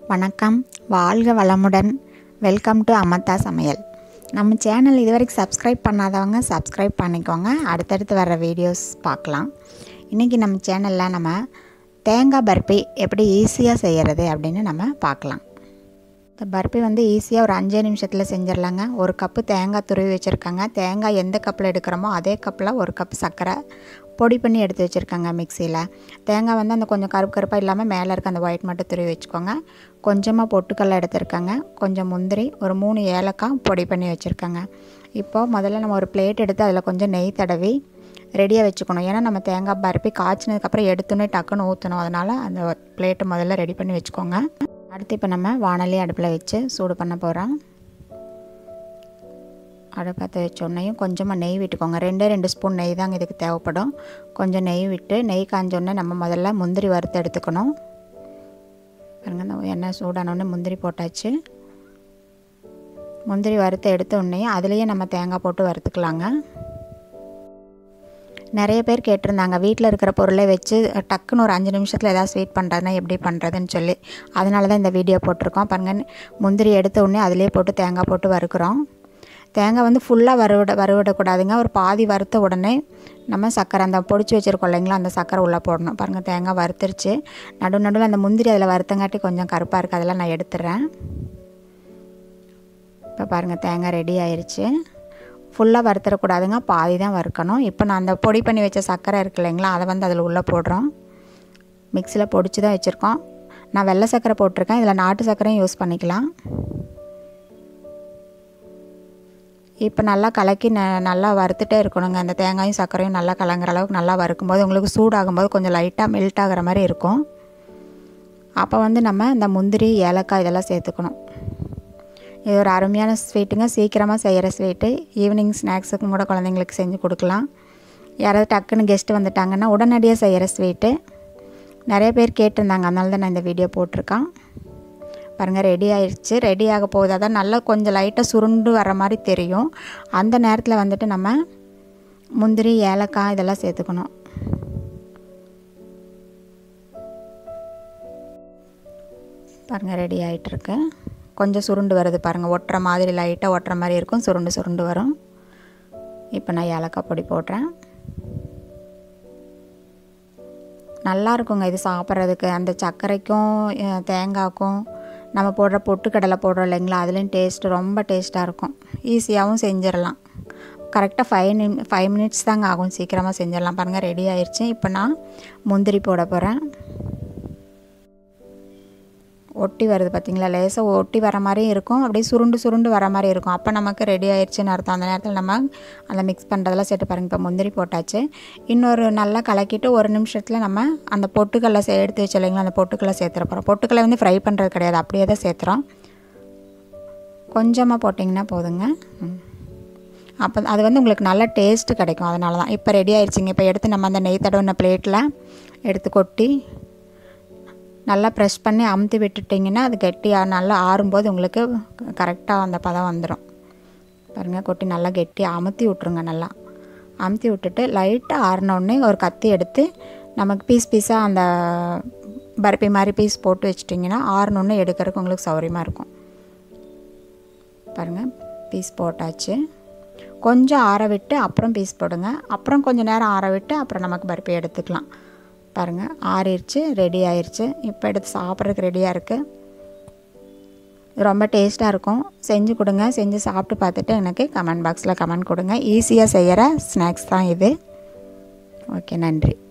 வணக்கம் வாழ்க வளமுடன் வெல்கம் டு அமத்தா சமையல் நம்ம சேனல் இது வரைக்கும் சப்ஸ்கிரைப் பண்ணாதவங்க சப்ஸ்கிரைப் பண்ணிக்கோங்க அடுத்தடுத்து வர வீடியோஸ் பார்க்கலாம் இன்றைக்கி நம்ம சேனலில் நம்ம தேங்காய் பர்பி எப்படி ஈஸியாக செய்கிறது அப்படின்னு நம்ம பார்க்கலாம் இந்த பர்பி வந்து ஈஸியாக ஒரு அஞ்சே நிமிஷத்தில் செஞ்சிடலாங்க ஒரு கப்பு தேங்காய் துருவி வச்சுருக்காங்க தேங்காய் எந்த கப்பில் எடுக்கிறோமோ அதே கப்பில் ஒரு கப் சர்க்கரை பொடி பண்ணி எடுத்து வச்சுருக்காங்க மிக்சியில் தேங்காய் வந்து அந்த கொஞ்சம் கருப்பு கருப்பாக இல்லாமல் மேலே இருக்க அந்த ஒயிட் மட்டும் துருவி வச்சுக்கோங்க கொஞ்சமாக பொட்டுக்கல்ல எடுத்துருக்காங்க கொஞ்சம் முந்திரி ஒரு மூணு ஏலக்காய் பொடி பண்ணி வச்சுருக்காங்க இப்போது முதல்ல நம்ம ஒரு பிளேட் எடுத்து அதில் கொஞ்சம் நெய் தடவி ரெடியாக வச்சுக்கணும் ஏன்னா நம்ம தேங்காய் பருப்பி காய்ச்சினதுக்கப்புறம் எடுத்தோன்னே டக்குன்னு ஊற்றணும் அதனால் அந்த பிளேட்டை முதல்ல ரெடி பண்ணி வச்சுக்கோங்க அடுத்து இப்போ நம்ம வானலி அடுப்பில் வச்சு சூடு பண்ண போகிறோம் அடுப்பத்தை வச்சோன்னையும் கொஞ்சமாக நெய் விட்டுக்கோங்க ரெண்டே ரெண்டு ஸ்பூன் நெய் தாங்க இதுக்கு தேவைப்படும் கொஞ்சம் நெய் விட்டு நெய் காஞ்சோடனே நம்ம முதல்ல முந்திரி வறுத்து எடுத்துக்கணும் பாருங்க இந்த எண்ணெய் சூடானோடனே முந்திரி போட்டாச்சு முந்திரி வறுத்து எடுத்த உடனே அதுலேயே நம்ம தேங்காய் போட்டு வறுத்துக்கலாங்க நிறைய பேர் கேட்டிருந்தாங்க வீட்டில் இருக்கிற பொருளை வச்சு டக்குன்னு ஒரு அஞ்சு நிமிஷத்தில் ஏதாவது ஸ்வீட் பண்ணுறதுனா எப்படி பண்ணுறதுன்னு சொல்லி அதனால தான் இந்த வீடியோ போட்டிருக்கோம் பாருங்கள் முந்திரி எடுத்த உடனே அதிலே போட்டு தேங்காய் போட்டு வறுக்கிறோம் தேங்காய் வந்து ஃபுல்லாக வறுவிட வறுவிடக்கூடாதுங்க ஒரு பாதி வறுத்த உடனே நம்ம சர்க்கரை அந்த பொடிச்சு வச்சுருக்கோம் இல்லைங்களா அந்த சர்க்கரை உள்ளே போடணும் பாருங்கள் தேங்காய் வறுத்துருச்சு நடு நடுவில் அந்த முந்திரி அதில் வறுத்தங்காட்டி கொஞ்சம் கருப்பாக இருக்குது அதெல்லாம் நான் எடுத்துடுறேன் இப்போ பாருங்கள் தேங்காய் ரெடி ஆயிடுச்சு ஃபுல்லாக வறுத்துடக்கூடாதுங்க பாதி தான் வறுக்கணும் இப்போ நான் அந்த பொடி பண்ணி வச்ச சர்க்கரை இருக்கு இல்லைங்களா அதை வந்து அதில் உள்ளே போடுறோம் மிக்சியில் பொடிச்சு தான் வச்சுருக்கோம் நான் வெள்ளை சர்க்கரை போட்டிருக்கேன் இதில் நாட்டு சர்க்கரையும் யூஸ் பண்ணிக்கலாம் இப்போ நல்லா கலக்கி ந நல்லா வறுத்துட்டே இருக்கணுங்க அந்த தேங்காயும் சர்க்கரையும் நல்லா கலங்குற அளவுக்கு நல்லா வறுக்கும்போது உங்களுக்கு சூடாகும்போது கொஞ்சம் லைட்டாக மெல்ட் ஆகிற மாதிரி இருக்கும் அப்போ வந்து நம்ம இந்த முந்திரி ஏலக்காய் இதெல்லாம் சேர்த்துக்கணும் இது ஒரு அருமையான ஸ்வீட்டுங்க சீக்கிரமாக செய்கிற ஸ்வீட்டு ஈவினிங் ஸ்நாக்ஸுக்கும் கூட குழந்தைங்களுக்கு செஞ்சு கொடுக்கலாம் யாராவது டக்குன்னு கெஸ்ட்டு வந்துட்டாங்கன்னா உடனடியாக செய்கிற ஸ்வீட்டு நிறைய பேர் கேட்டிருந்தாங்க அதனால தான் நான் இந்த வீடியோ போட்டிருக்கேன் பாருங்கள் ரெடி ஆயிடுச்சு ரெடி ஆக போகுது அதான் நல்லா கொஞ்சம் லைட்டாக சுருண்டு வர மாதிரி தெரியும் அந்த நேரத்தில் வந்துட்டு நம்ம முந்திரி ஏலக்காய் இதெல்லாம் சேர்த்துக்கணும் பாருங்கள் ரெடி ஆகிட்டுருக்கு கொஞ்சம் சுருண்டு வருது பாருங்கள் ஒட்டுற மாதிரி லைட்டாக ஒட்டுற மாதிரி இருக்கும் சுருண்டு சுருண்டு வரும் இப்போ நான் ஏலக்காய் பொடி போடுறேன் நல்லா இருக்குங்க இது சாப்பிட்றதுக்கு அந்த சர்க்கரைக்கும் தேங்காய்க்கும் நம்ம போடுற பொட்டுக்கடலை போடுறோம் இல்லைங்களா அதுலேயும் டேஸ்ட்டு ரொம்ப டேஸ்ட்டாக இருக்கும் ஈஸியாகவும் செஞ்சிடலாம் கரெக்டாக ஃபைவ் நிமி ஃபைவ் மினிட்ஸ் தாங்க ஆகும் சீக்கிரமாக செஞ்சிடலாம் பாருங்கள் ரெடி ஆயிடுச்சு இப்போ நான் முந்திரி போட போகிறேன் ஒட்டி வருது பார்த்திங்களா லேசாக ஒட்டி வர மாதிரியும் இருக்கும் அப்படியே சுருண்டு சுருண்டு வர மாதிரி இருக்கும் அப்போ நமக்கு ரெடி ஆயிடுச்சுன்னு அர்த்தம் அந்த நேரத்தில் நம்ம அந்த மிக்ஸ் பண்ணுறதெல்லாம் சேர்த்து பாருங்கள் இப்போ முந்திரி போட்டாச்சு இன்னொரு நல்லா கலக்கிட்டு ஒரு நிமிஷத்தில் நம்ம அந்த பொட்டுக்கல்லை சே எடுத்து வச்சு இல்லைங்களா அந்த பொட்டுக்கல்லை சேர்த்துற போகிறோம் பொட்டுக்கல்லை வந்து ஃப்ரை பண்ணுறது கிடையாது அப்படியே தான் சேர்த்துறோம் கொஞ்சமாக போட்டிங்கன்னா போதுங்க அப்போ அது வந்து உங்களுக்கு நல்ல டேஸ்ட்டு கிடைக்கும் அதனால தான் இப்போ ரெடி ஆயிடுச்சிங்க இப்போ எடுத்து நம்ம அந்த நெய் தடவின பிளேட்டில் எடுத்து கொட்டி நல்லா ப்ரெஷ் பண்ணி அமுத்தி விட்டுட்டிங்கன்னா அது கெட்டியாக நல்லா ஆறும்போது உங்களுக்கு கரெக்டாக அந்த பதம் வந்துடும் பாருங்கள் கொட்டி நல்லா கெட்டியாக அமுத்தி விட்ருங்க நல்லா அமுத்தி விட்டுட்டு லைட்டாக ஆறினோடனே ஒரு கத்தி எடுத்து நமக்கு பீஸ் பீஸாக அந்த பருப்பி மாதிரி பீஸ் போட்டு வச்சிட்டிங்கன்னா ஆறினோடனே எடுக்கிறதுக்கு உங்களுக்கு சௌரியமாக இருக்கும் பாருங்கள் பீஸ் போட்டாச்சு கொஞ்சம் ஆற விட்டு அப்புறம் பீஸ் போடுங்க அப்புறம் கொஞ்சம் நேரம் ஆற விட்டு அப்புறம் நமக்கு பருப்பி எடுத்துக்கலாம் பாருங்கள் ஆறிடுச்சு ரெடி ஆயிடுச்சு இப்போ எடுத்து சாப்பிட்றதுக்கு ரெடியாக இருக்குது ரொம்ப டேஸ்ட்டாக இருக்கும் செஞ்சு கொடுங்க செஞ்சு சாப்பிட்டு பார்த்துட்டு எனக்கு கமெண்ட் பாக்ஸில் கமெண்ட் கொடுங்க ஈஸியாக செய்கிற ஸ்நாக்ஸ் தான் இது ஓகே நன்றி